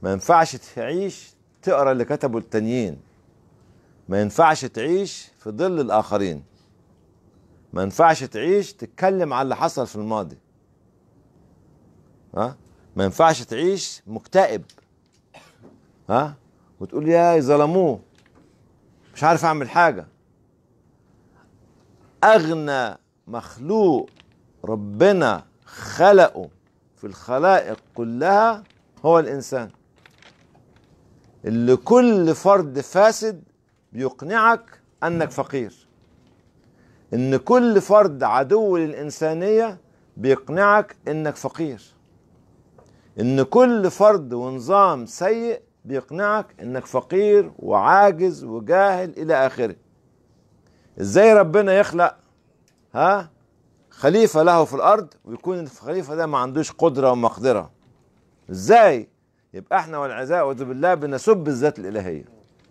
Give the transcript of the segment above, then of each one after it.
ما ينفعش تعيش تقرا اللي كتبه التانيين ما ينفعش تعيش في ظل الاخرين ما ينفعش تعيش تتكلم على اللي حصل في الماضي ها ما ينفعش تعيش مكتئب ها وتقول يا ظلموه مش عارف اعمل حاجه اغنى مخلوق ربنا خلقه في الخلائق كلها هو الانسان اللي كل فرد فاسد بيقنعك انك فقير ان كل فرد عدو للانسانيه بيقنعك انك فقير ان كل فرد ونظام سيء بيقنعك انك فقير وعاجز وجاهل الى اخره ازاي ربنا يخلق ها خليفه له في الارض ويكون الخليفه ده ما عندوش قدره ومقدره ازاي يبقى احنا والعزاء بالله بنسب الذات الالهيه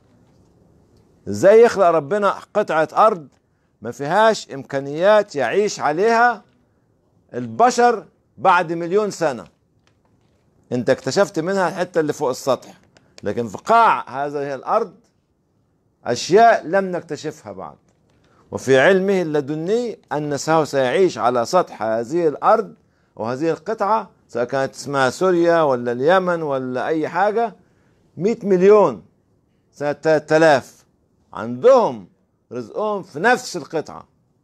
ازاي يخلق ربنا قطعه ارض ما فيهاش امكانيات يعيش عليها البشر بعد مليون سنه انت اكتشفت منها الحته اللي فوق السطح لكن في قاع هذه الارض اشياء لم نكتشفها بعد وفي علمه اللدني ان سيعيش على سطح هذه الارض وهذه القطعه سواء كانت اسمها سوريا ولا اليمن ولا اي حاجه 100 مليون سنه 3000 عندهم رزقهم في نفس القطعه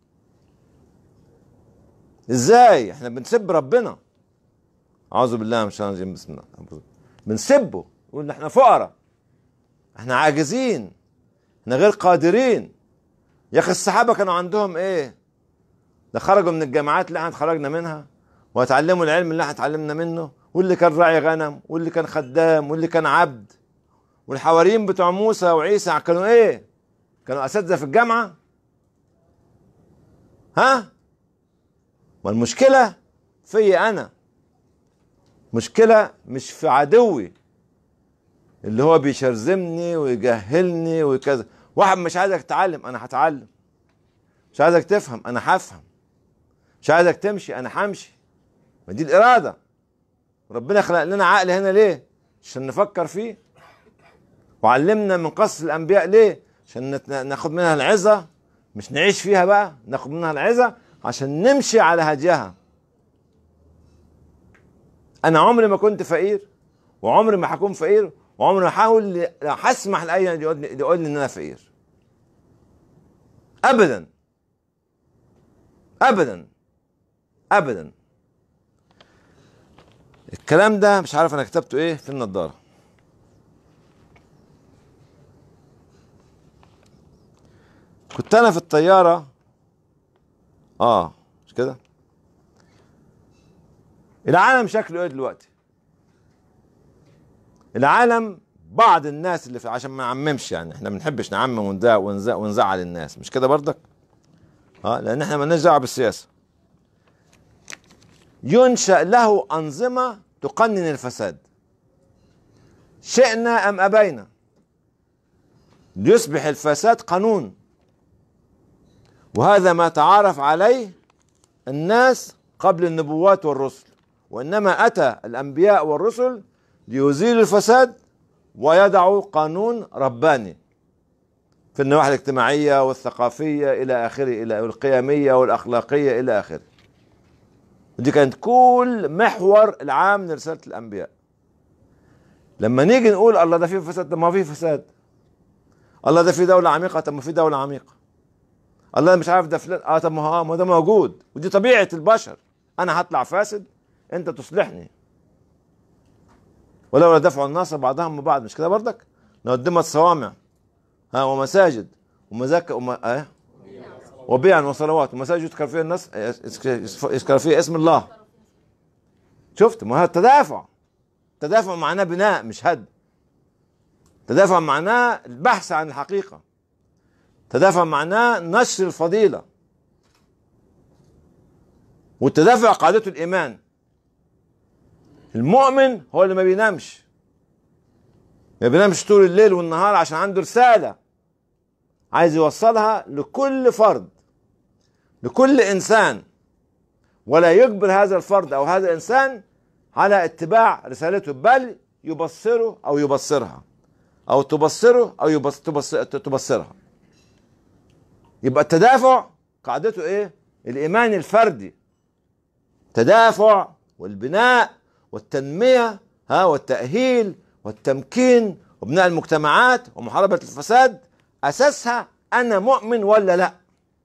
ازاي احنا بنسب ربنا اعوذ بالله من الشيطان الرجيم بسم الله بنسبه نقول احنا فقراء احنا عاجزين احنا غير قادرين يا اخي الصحابه كانوا عندهم ايه ده خرجوا من الجامعات اللي احنا اتخرجنا منها واتعلموا العلم اللي احنا اتعلمنا منه واللي كان راعي غنم واللي كان خدام واللي كان عبد والحواريين بتوع موسى وعيسى كانوا ايه كانوا اساتذه في الجامعه ها والمشكله في انا مشكله مش في عدوي اللي هو بيشرذمني ويجهلني وكذا واحد مش عايزك تتعلم انا هتعلم مش عايزك تفهم انا هفهم مش عايزك تمشي انا همشي ما دي الاراده ربنا خلق لنا عقل هنا ليه عشان نفكر فيه وعلمنا من قصص الانبياء ليه عشان ناخد منها العظه مش نعيش فيها بقى ناخد منها العظه عشان نمشي على هديها انا عمري ما كنت فقير وعمري ما هكون فقير وعمري ما هحاول هسمح لاي يقول لي يقول لي ان انا فقير ابدا ابدا ابدا الكلام ده مش عارف انا كتبته ايه في النضاره كنت انا في الطياره اه مش كده العالم شكله ايه دلوقتي العالم بعض الناس اللي في عشان ما نعممش يعني احنا ما بنحبش نعمم ونزع ونزع ونزعل الناس مش كده برضك اه لان احنا مالناش دعوه بالسياسه ينشا له انظمه تقنن الفساد شئنا ام ابينا ليصبح الفساد قانون وهذا ما تعارف عليه الناس قبل النبوات والرسل وانما اتى الانبياء والرسل ليزيلوا الفساد ويضعوا قانون رباني في النواحي الاجتماعيه والثقافيه الى اخره الى القيميه والاخلاقيه الى اخره دي كانت كل محور العام لرساله الانبياء لما نيجي نقول الله ده فيه فساد طب ما في فساد الله ده في دوله عميقه طب ما في دوله عميقه الله مش عارف ده فلان اه طب ما هو ما ده موجود ودي طبيعه البشر انا هطلع فاسد انت تصلحني ولولا دفع الناس بعضهم ببعض مش كده برضك نقدمت صوامع ها ومساجد ومزاك وما اه وبيعا وصلوات ومساجد يذكر فيها الناس يذكر فيها اسم الله شفت ما هو التدافع التدافع معناه بناء مش هد تدافع معناه البحث عن الحقيقة تدافع معناه نشر الفضيلة والتدافع قاعدته الإيمان المؤمن هو اللي ما بينامش ما بينامش طول الليل والنهار عشان عنده رسالة عايز يوصلها لكل فرد لكل إنسان ولا يجبر هذا الفرد أو هذا الإنسان على اتباع رسالته بل يبصره او يبصرها او تبصره او يبص تبص تبصرها يبقى التدافع قاعدته ايه الايمان الفردي تدافع والبناء والتنميه ها والتاهيل والتمكين وبناء المجتمعات ومحاربه الفساد اساسها انا مؤمن ولا لا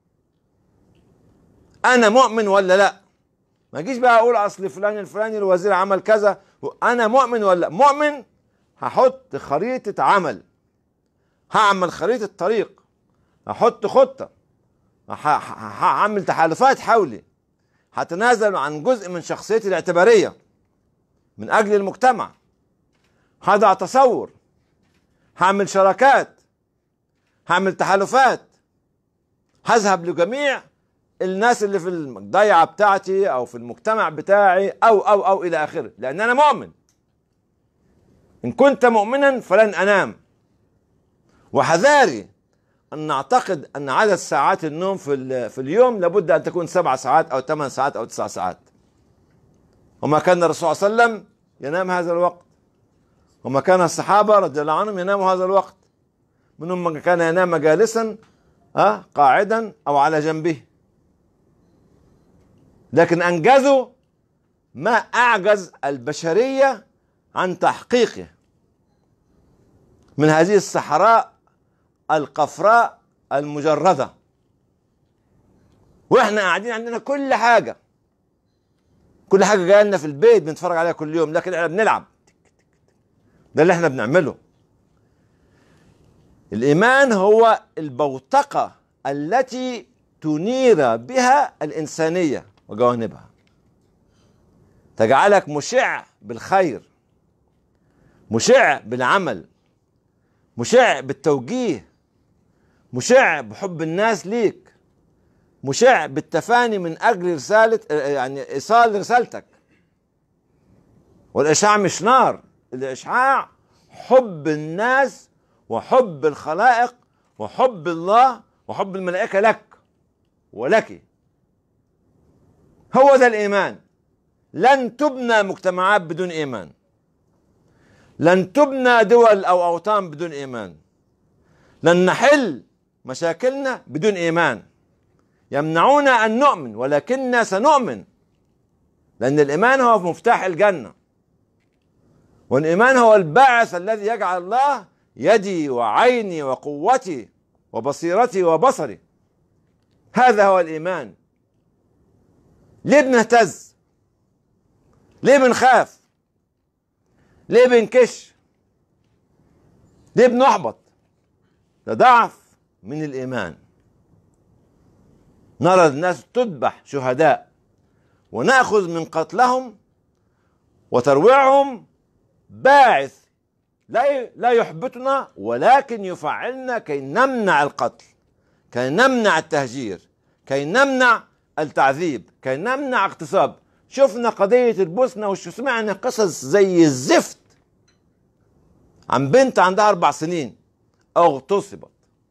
انا مؤمن ولا لا ما اجيش بقى اقول اصل فلان الفلاني الوزير عمل كذا انا مؤمن ولا مؤمن هحط خريطة عمل هعمل خريطة طريق هحط خطة هعمل تحالفات حولي هتنازل عن جزء من شخصيتي الاعتبارية من أجل المجتمع هضع تصور هعمل شراكات هعمل تحالفات هذهب لجميع الناس اللي في الضيعة بتاعتي أو في المجتمع بتاعي أو أو أو إلى آخره لأن أنا مؤمن إن كنت مؤمنا فلن أنام وحذاري أن نعتقد أن عدد ساعات النوم في, في اليوم لابد أن تكون سبع ساعات أو ثمان ساعات أو تسع ساعات وما كان الرسول صلى الله عليه وسلم ينام هذا الوقت وما كان الصحابة رضي الله عنهم يناموا هذا الوقت منهم من كان ينام جالسا أه قاعدا أو على جنبه لكن أنجزوا ما أعجز البشرية عن تحقيقه من هذه الصحراء القفراء المجردة واحنا قاعدين عندنا كل حاجة كل حاجة جاية لنا في البيت بنتفرج عليها كل يوم لكن احنا بنلعب ده اللي احنا بنعمله الإيمان هو البوتقة التي تنير بها الإنسانية وجوانبها تجعلك مشع بالخير مشع بالعمل مشع بالتوجيه مشع بحب الناس ليك مشع بالتفاني من اجل رساله يعني ايصال رسالتك والاشعاع مش نار الاشعاع حب الناس وحب الخلائق وحب الله وحب الملائكه لك ولك هو ده الايمان لن تبنى مجتمعات بدون ايمان لن تبنى دول او اوطان بدون ايمان لن نحل مشاكلنا بدون ايمان يمنعون ان نؤمن ولكننا سنؤمن لان الايمان هو مفتاح الجنه والايمان هو الباعث الذي يجعل الله يدي وعيني وقوتي وبصيرتي وبصري هذا هو الايمان ليه بنهتز ليه بنخاف ليه بنكش ليه بنحبط ده ضعف من الايمان نرى الناس تذبح شهداء وناخذ من قتلهم وترويعهم باعث لا لا يحبطنا ولكن يفعلنا كي نمنع القتل كي نمنع التهجير كي نمنع التعذيب كي نمنع اغتصاب شفنا قضية البوسنة وشو سمعنا قصص زي الزفت عن بنت عندها أربع سنين اغتصبت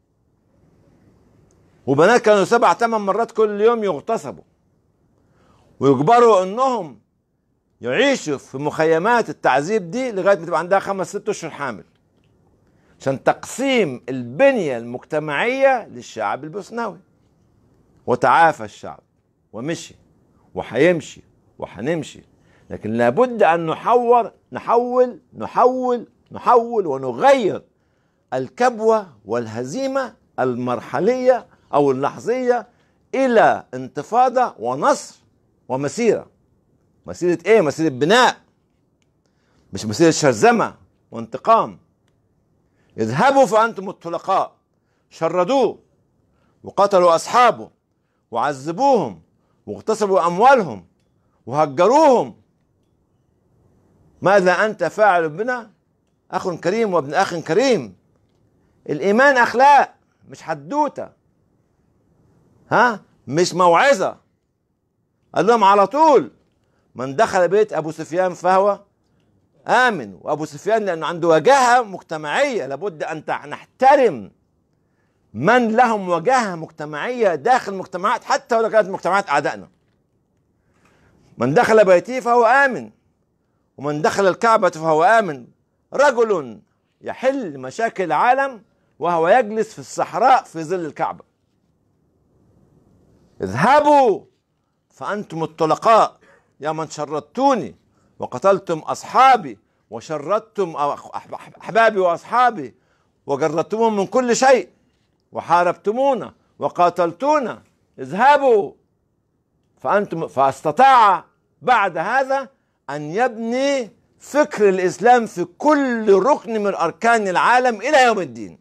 وبنات كانوا سبع ثمان مرات كل يوم يغتصبوا ويجبروا انهم يعيشوا في مخيمات التعذيب دي لغايه ما تبقى عندها خمس ست اشهر حامل عشان تقسيم البنيه المجتمعيه للشعب البوسناوي وتعافى الشعب ومشي وحيمشي وحنمشي لكن لابد ان نحور نحول نحول نحول ونغير الكبوه والهزيمه المرحليه او اللحظيه الى انتفاضه ونصر ومسيره مسيره ايه مسيره بناء مش مسيره شرذمه وانتقام اذهبوا فانتم الطلقاء شردوه وقتلوا اصحابه وعذبوهم واغتصبوا اموالهم وهجروهم ماذا انت فاعل بنا اخ كريم وابن اخ كريم الايمان اخلاق مش حدوته ها مش موعظه قال لهم على طول من دخل بيت ابو سفيان فهو امن وابو سفيان لانه عنده وجاهه مجتمعيه لابد ان نحترم من لهم وجاهه مجتمعيه داخل مجتمعات حتى ولو كانت مجتمعات اعدائنا من دخل بيتي فهو امن ومن دخل الكعبه فهو امن رجل يحل مشاكل العالم وهو يجلس في الصحراء في ظل الكعبة اذهبوا فأنتم الطلقاء يا من شردتوني وقتلتم أصحابي وشردتم أحبابي وأصحابي وجردتموهم من كل شيء وحاربتمونا وقاتلتونا اذهبوا فأنتم فاستطاع بعد هذا أن يبني فكر الإسلام في كل ركن من أركان العالم إلى يوم الدين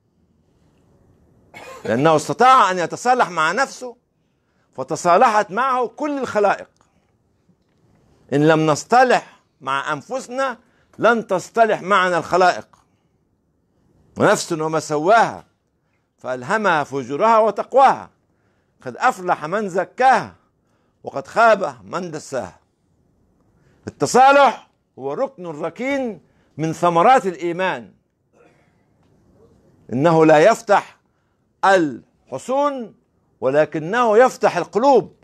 لأنه استطاع أن يتصالح مع نفسه فتصالحت معه كل الخلائق إن لم نصطلح مع أنفسنا لن تصطلح معنا الخلائق ونفس وما سواها فألهمها فجورها وتقواها قد أفلح من زكاها وقد خاب من دساها التصالح هو ركن ركين من ثمرات الإيمان إنه لا يفتح الحصون ولكنه يفتح القلوب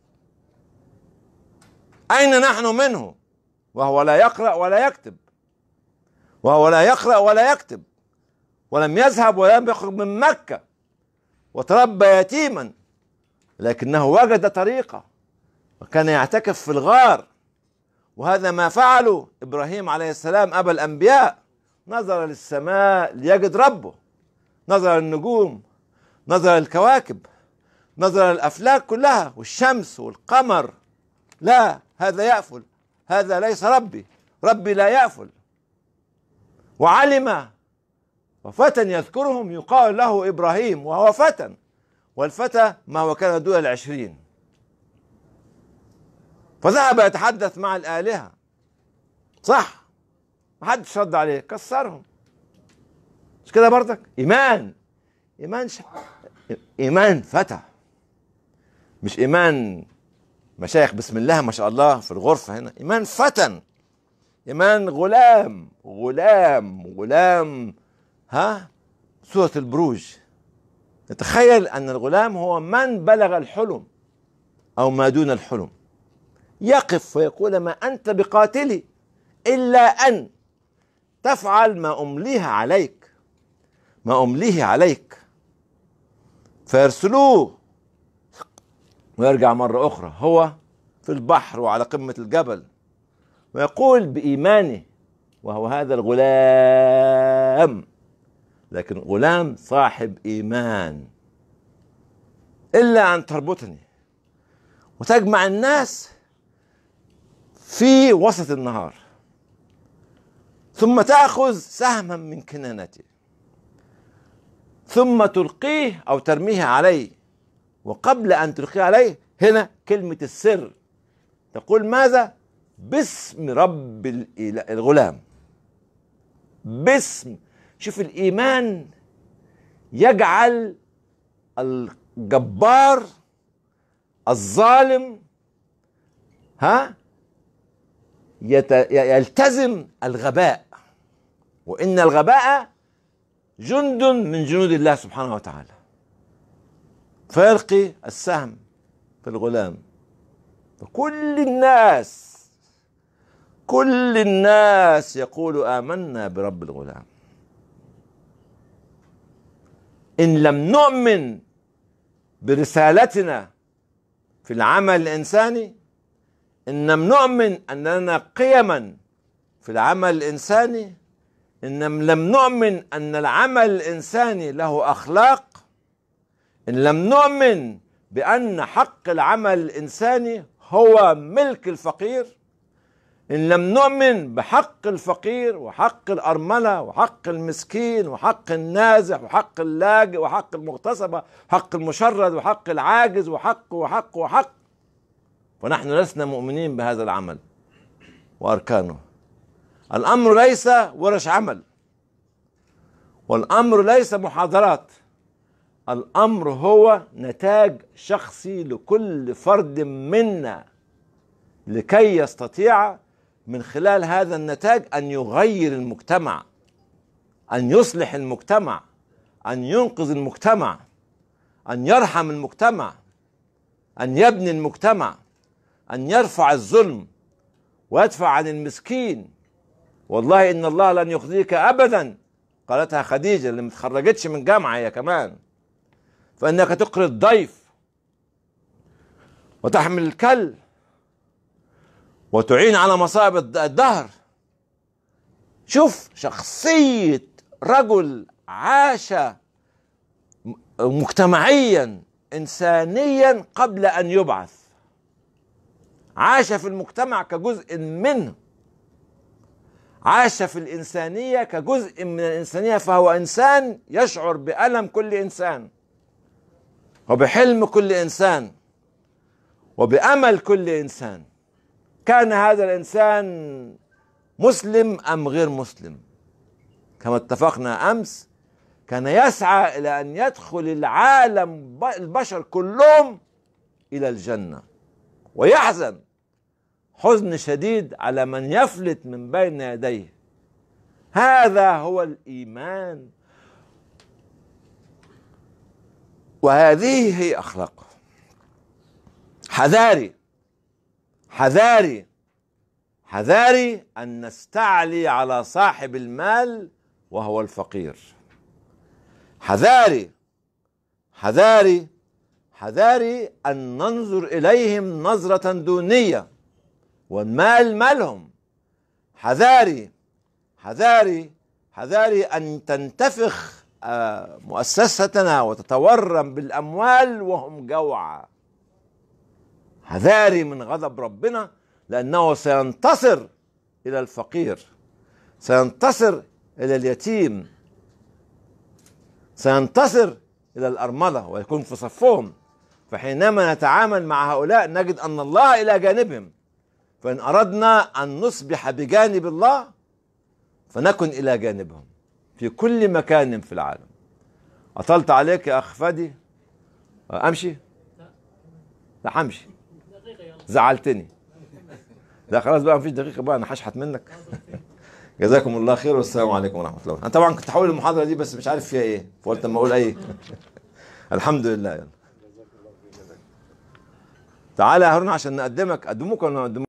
أين نحن منه وهو لا يقرأ ولا يكتب وهو لا يقرأ ولا يكتب ولم يذهب ولم يخرج من مكة وتربى يتيما لكنه وجد طريقة وكان يعتكف في الغار وهذا ما فعله إبراهيم عليه السلام أبا الأنبياء نظر للسماء ليجد ربه نظر للنجوم نظر للكواكب نظر للأفلاك كلها والشمس والقمر لا هذا يأفل هذا ليس ربي ربي لا يأفل وعلم وفتى يذكرهم يقال له إبراهيم وهو فتى والفتى ما هو كان دون العشرين فذهب يتحدث مع الآلهة صح ما حدش رد عليه كسرهم مش كده برضك إيمان إيمان ش... إيمان فتى مش إيمان مشايخ بسم الله ما شاء الله في الغرفة هنا إيمان فتى إيمان غلام غلام غلام ها سورة البروج نتخيل أن الغلام هو من بلغ الحلم أو ما دون الحلم يقف ويقول ما أنت بقاتلي إلا أن تفعل ما أمليه عليك ما أمليه عليك فيرسلوه ويرجع مرة أخرى هو في البحر وعلى قمة الجبل ويقول بإيمانه وهو هذا الغلام لكن غلام صاحب إيمان إلا أن تربطني وتجمع الناس في وسط النهار ثم تأخذ سهما من كنانته ثم تلقيه أو ترميه عليه وقبل أن تلقيه عليه هنا كلمة السر تقول ماذا باسم رب الغلام باسم شوف الإيمان يجعل الجبار الظالم ها يلتزم الغباء وإن الغباء جند من جنود الله سبحانه وتعالى فيلقي السهم في الغلام فكل الناس كل الناس يقول آمنا برب الغلام إن لم نؤمن برسالتنا في العمل الإنساني إن لم نؤمن أن لنا قيما في العمل الإنساني إن لم نؤمن أن العمل الإنساني له أخلاق إن لم نؤمن بأن حق العمل الإنساني هو ملك الفقير إن لم نؤمن بحق الفقير وحق الأرملة وحق المسكين وحق النازح وحق اللاجئ وحق المغتصبة وحق المشرد وحق العاجز وحق وحق وحق فنحن لسنا مؤمنين بهذا العمل وأركانه الأمر ليس ورش عمل والأمر ليس محاضرات الأمر هو نتاج شخصي لكل فرد منا لكي يستطيع من خلال هذا النتاج ان يغير المجتمع ان يصلح المجتمع ان ينقذ المجتمع ان يرحم المجتمع ان يبني المجتمع ان يرفع الظلم ويدفع عن المسكين والله ان الله لن يخزيك ابدا قالتها خديجه اللي متخرجتش من جامعه هي كمان فانك تقري الضيف وتحمل الكل وتعين على مصائب الد- الدهر شوف شخصيه رجل عاش م- مجتمعيا انسانيا قبل ان يبعث عاش في المجتمع كجزء منه عاش في الإنسانية كجزء من الإنسانية فهو إنسان يشعر بألم كل إنسان وبحلم كل إنسان وبأمل كل إنسان كان هذا الإنسان مسلم أم غير مسلم كما اتفقنا أمس كان يسعى إلى أن يدخل العالم ب- البشر كلهم إلى الجنة ويحزن حزن شديد على من يفلت من بين يديه هذا هو الايمان وهذه هي اخلاقه حذاري حذاري حذاري ان نستعلي على صاحب المال وهو الفقير حذاري حذاري حذاري ان ننظر اليهم نظره دونيه والمال مالهم حذاري حذاري حذاري ان تنتفخ آه، مؤسستنا وتتورم بالاموال وهم جوعى حذاري من غضب ربنا لانه سينتصر الى الفقير سينتصر الى اليتيم سينتصر الى الارمله ويكون في صفهم فحينما نتعامل مع هؤلاء نجد ان الله الى جانبهم فإن أردنا أن نصبح بجانب الله فنكن إلى جانبهم في كل مكان في العالم أطلت عليك يا أخ فادي أمشي لا همشي زعلتني لا خلاص بقى مفيش دقيقة بقى أنا هشحت منك جزاكم الله خير والسلام عليكم ورحمة الله أنا طبعا كنت هحول المحاضرة دي بس مش عارف فيها إيه فقلت أما أقول أي الحمد لله يلا تعالى يا هارون عشان نقدمك قدموك ولا ما نقدموك